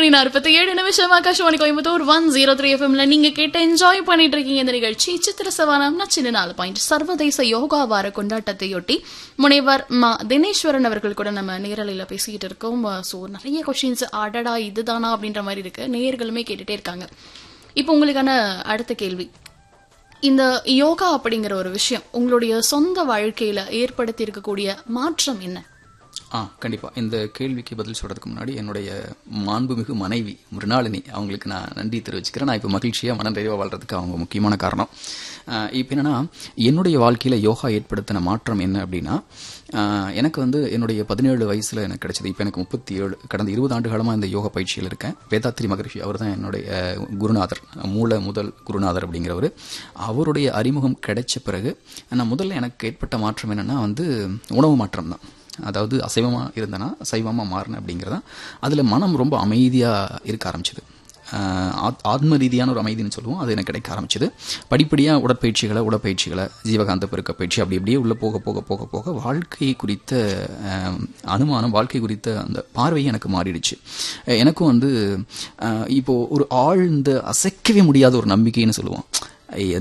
மணி நாற்பத்தி ஏழு நிமிஷம் Akashvani Coimbatore one zero three எஃப்எம்ல நீங்க கேட்டு என்ஜாய் பண்ணிட்டு இருக்கீங்க இந்த நிகழ்ச்சி சித்திர சவானம் சின்ன நாலு பாயிண்ட் சர்வதேச யோகா வார கொண்டாட்டத்தையொட்டி முனைவர் மா தினேஸ்வரன் அவர்கள் கூட நம்ம நேரலையில பேசிக்கிட்டு இருக்கோம் ஸோ நிறைய கொஸ்டின்ஸ் அடடா இதுதானா அப்படின்ற மாதிரி இருக்கு நேயர்களுமே கேட்டுட்டே இருக்காங்க இப்போ உங்களுக்கான அடுத்த கேள்வி இந்த யோகா அப்படிங்கிற ஒரு விஷயம் உங்களுடைய சொந்த வாழ்க்கையில ஏற்படுத்தி இருக்கக்கூடிய மாற்றம் என்ன ஆ கண்டிப்பாக இந்த கேள்விக்கு பதில் சொல்கிறதுக்கு முன்னாடி என்னுடைய மாண்புமிகு மனைவி மிருணாளினி அவங்களுக்கு நான் நன்றி தெரிவிச்சுக்கிறேன் நான் இப்போ மகிழ்ச்சியாக மன நிறைவாக வாழ்றதுக்கு அவங்க முக்கியமான காரணம் இப்போ என்னென்னா என்னுடைய வாழ்க்கையில் யோகா ஏற்படுத்தின மாற்றம் என்ன அப்படின்னா எனக்கு வந்து என்னுடைய பதினேழு வயசில் எனக்கு கிடைச்சது இப்போ எனக்கு முப்பத்தி ஏழு கடந்த இருபது ஆண்டு காலமாக இந்த யோகா பயிற்சியில் இருக்கேன் வேதாத்ரி மகரிஷி அவர் தான் என்னுடைய குருநாதர் மூல முதல் குருநாதர் அப்படிங்கிறவர் அவருடைய அறிமுகம் கிடைச்ச பிறகு நான் முதல்ல எனக்கு ஏற்பட்ட மாற்றம் என்னென்னா வந்து உணவு மாற்றம் தான் அதாவது அசைவமாக இருந்தேன்னா சைவமாக மாறினேன் அப்படிங்கிறதான் அதில் மனம் ரொம்ப அமைதியாக இருக்க ஆரம்பிச்சது ஆத்ம ரீதியான ஒரு அமைதின்னு சொல்லுவோம் அது எனக்கு கிடைக்க ஆரம்பிச்சது படிப்படியாக உடற்பயிற்சிகளை உடற்பயிற்சிகளை ஜீவகாந்த பெருக்க பயிற்சி அப்படி அப்படியே உள்ளே போக போக போக போக வாழ்க்கை குறித்த அனுமானம் வாழ்க்கை குறித்த அந்த பார்வை எனக்கு மாறிடுச்சு எனக்கும் வந்து இப்போது ஒரு ஆழ்ந்த அசைக்கவே முடியாத ஒரு நம்பிக்கைன்னு சொல்லுவோம்